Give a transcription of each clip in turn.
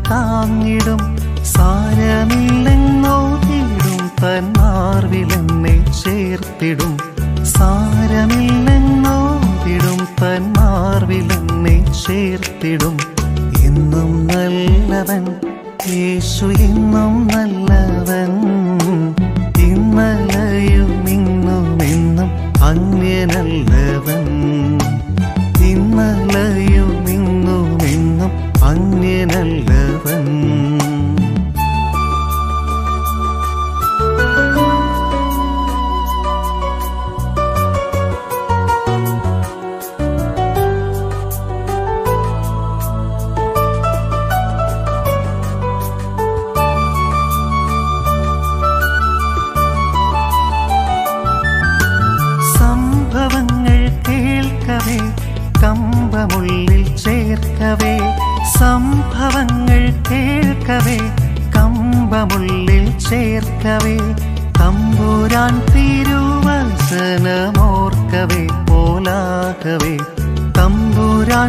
താങ്ങിടും സാരമില്ലെന്നോതിടും തന്മാർവിലെന്നെ ചേർത്തിടും സാരമില്ലെന്നോതിടും തന്മാർവിലെന്നെ ചേർത്തിടും എന്നും നല്ലവൻ യേശു എന്നും നല്ലവൻ ഇന്നലെയും ഇന്നും എന്നും അന്യനല്ലവൻ ഇന്നലെയും ഇന്നും എന്നും അന്യനല്ലവൻ സംഭവങ്ങൾ കേൾക്കവേ കമ്പമുള്ളിൽ ചേർക്കവേ സംഭവങ്ങൾ കേൾക്കവേ കമ്പമുള്ളിൽ ചേർക്കവേ തമ്പുരാൻ തിരുവസനമോർക്കവേ പോലാകവേ തമ്പുരാൻ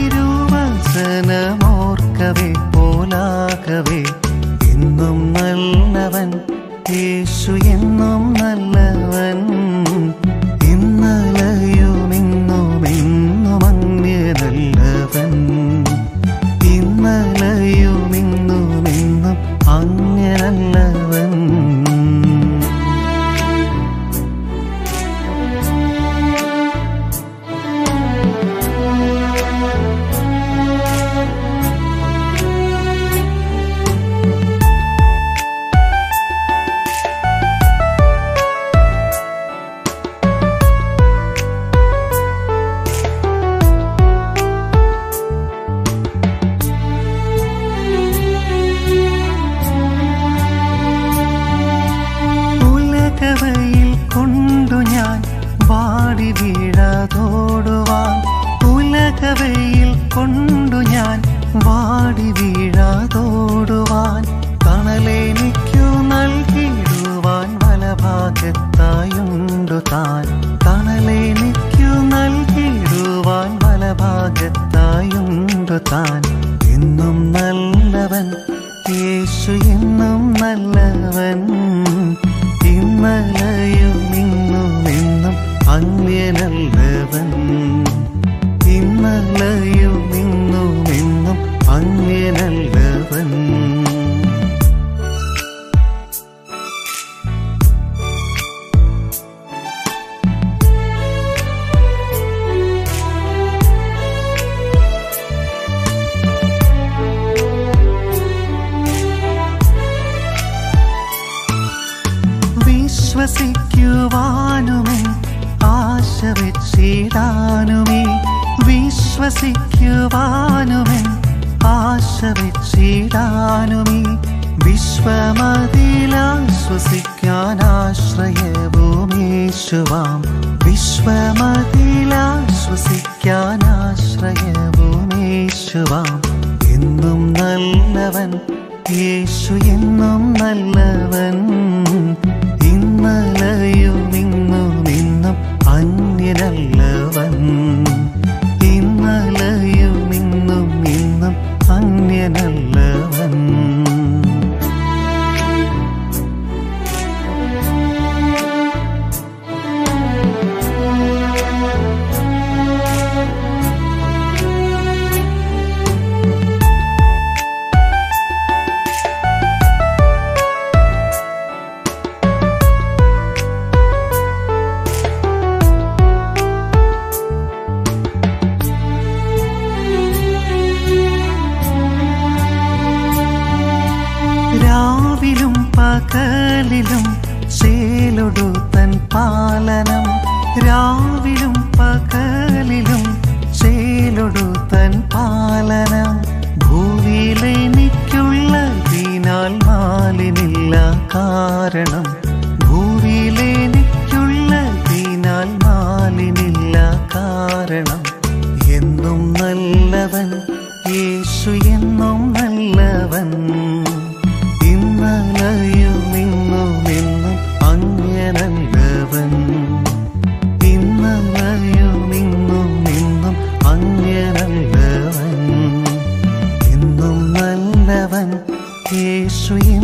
തിരുവസനമോർക്കവേ പോലാകവേ എന്നും നല്ലവൻ യേശു എന്നും നല്ലവൻ ഇന്നലെയും ഇന്നും എന്നും അന്യനല്ലവൻ ഇന്നലെയും ഇന്നും എന്നും അന്യനല്ലവൻ ഉലകവയിൽ കൊണ്ടു ഞാൻ വാടി വീഴാതോടുവാൻ ഉലകവയിൽ കൊണ്ടു ഞാൻ വാടി വീഴാതോടുവാൻ തണലെനിക്കു നൽകിടുവാൻ വലഭാഗത്തായുണ്ടു താൻ തണലെനിക്കു നൽകിടുവാൻ വലഭാഗത്തായുണ്ടു താൻ എന്നും നല്ലവൻ യേശു എന്നും നല്ലവൻ ഇന്നലെയും ഇന്നും എന്നും അന്യനല്ലവൻ ഇന്നലെയും ഇന്നും എന്നും അന്യനല്ലവൻ വിശ്വസിക്കുവാനുമേ ആശ വെച്ചിടാനുമേ വിശ്വസിക്കുവാനുമേ ആശ വെച്ചിടാനുമേ വിശ്വമതിലാശ്വസിക്കാൻ ആശ്രയഭൂമേശുവാം വിശ്വമതിലാശ്വസിക്കാൻ ആശ്രയഭൂമേശുവാം എന്നും നല്ലവൻ യേശു എന്നും നല്ലവൻ ഇന്നലെയും ഇന്നും ഇന്നും അന്യനല്ലവൻ ഇന്നലെയും ഇന്നും ഇന്നും അന്യനല്ലവൻ രാവിലും പകലിലും ചേലൊടു തൻ പാലനം രാവിലും പകലിലും ചേലൊടു തൻ പാലനം ഭൂവിയിലെനിക്കുള്ളതിനാൽ മാലിനില്ല കാരണം ഭൂവിയിലെനിക്കുള്ളതിനാൽ മാലിനില്ല കാരണം എന്നും നല്ലവൻ യേശു എന്നും നല്ലവൻ ഇന്നലെയും ഇന്നും എന്നും അന്യനല്ലവൻ ഇന്നലെയും ഇന്നും എന്നും അന്യനല്ലവൻ യേശു